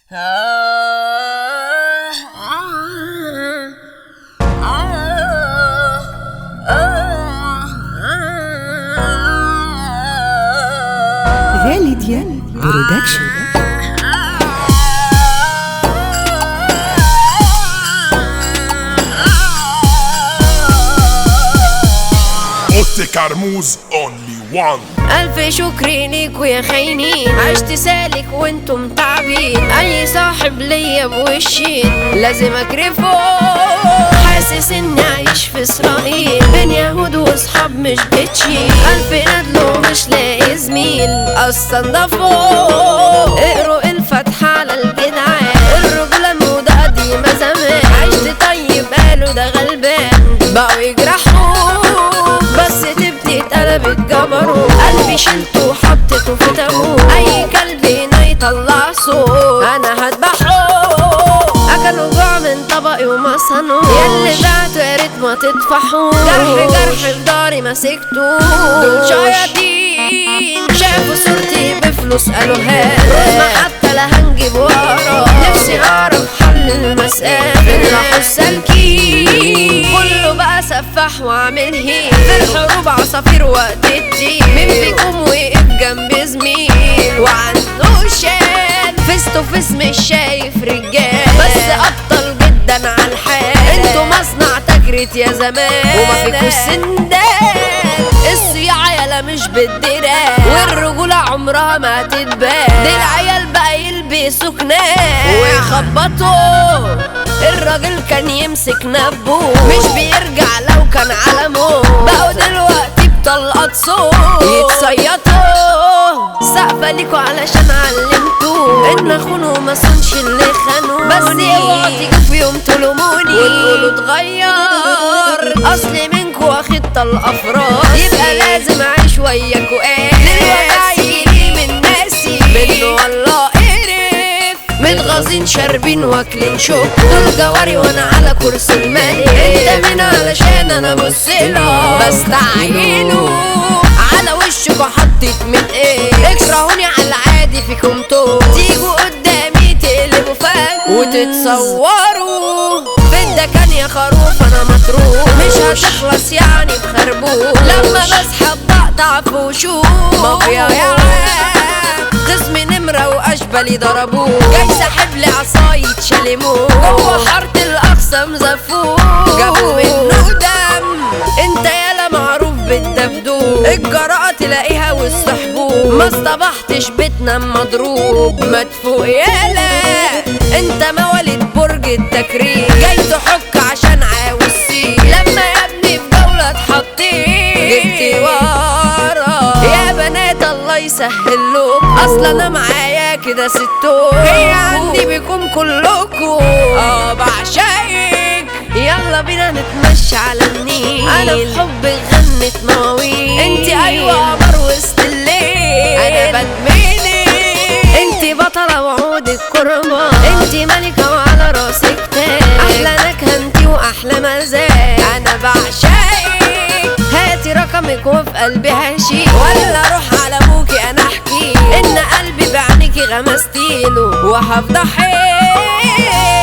غاليديا برودكشن اوتي كرموز اونلي وان ألف شكر ليكوا يا خاينين عشت سالك وانتم تعبين أي صاحب ليا بوشين لازم أكرفه حاسس إني عايش في إسرائيل بين يهود وأصحاب مش بتشيل ألف ندل مش لاقي زميل أستنضفوا اقروا الفتحة على الجدعان الرجولة الموضة قديمة زمان عشت طيب قالوا ده غلبان بقوا يجرحوا بس تبتي اتقلبت جبروت قلبي شلته وحطيته في تابوت اي كلب هنا يطلع صوت انا هذبحه اكلوا جوع من طبقي وما صنوش ياللي بعتوا يا ريت ما تطفحوا جرح جرح في داري مسكته دول شياطين شافوا صورتي بفلوس قالوا هات ما حتى لا هنجيب ورا نفسي اعرف حل المسألة راحوا السالكين كله بقى سفاح وعامل هين في الحروب عصافير وقت الدين مين فيكم وقف جنب زميل وعنده شان فيس تو فيس مش شايف رجال بس ابطل جدا على الحال انتوا مصنع تجريت يا زمان وما فيكوا السندان الصياعة يالا مش بالدراع والرجولة عمرها ما تتبان دي العيال بقى يلبسوا كنان ويخبطوا الراجل كان يمسك نبو مش بيرجع لو كان على موت بقوا دلوقتي بطلقات صوت يتصيطوا سقفة ليكوا علشان علمتوا ان اخونه ما صنش اللي خانوا بس اوعوا تيجوا في يوم تلوموني وتقولوا اتغير اصل منكوا واخد طلقة فراس يبقى لازم اعيش وياكوا ايه دلوقتي عيني من ناسي منه والله قرف متغاظين شاربين واكلين شوك دول جواري وانا على كرسي المالك انت مين علشان انا بصيلك بستعينه على وشك وحطيت من ايه اكرهوني على العادي فيكم تو تيجوا قدامي تقلبوا فم وتتصوروا فدا كان يا خروف انا مطروح مش هتخلص يعني بخربوش لما بسحب بقطع في وشوش مافيا يا عام خصمي نمرة وأشبالي ضربوه جاي ساحب لي عصاية شالموه جوه حارة الأقصى مزفوه جابوا منه دم انت يالا معروف بالدبدوب الجراءة تلاقيها والسحبوب ما اصطبحتش بيتنا مضروب مدفوق يالا انت مواليد برج التكريم جاي تحك عشان عاوز سيب لما يا ابني في جولة اتحطيت جبتي ورا يا بنات الله يسهل لكم اصلا انا معايا كده ستون هي عندي بيكم كلكم اه بعشقك يلا بينا نتمشى على النيل انا في حبك غنت مواويل انت ايوه قمر وسط الليل انا بدمنك انت بطلة وعودك كرمة انت ملكة وعلى راسك تاج احلى نكهة انت واحلى مزاج انا بعشقك هاتي رقمك وفي قلبي هشيل ولا اروح على ابوكي انا احكي ان قلبي بعينيكي غمستيله وهفضحك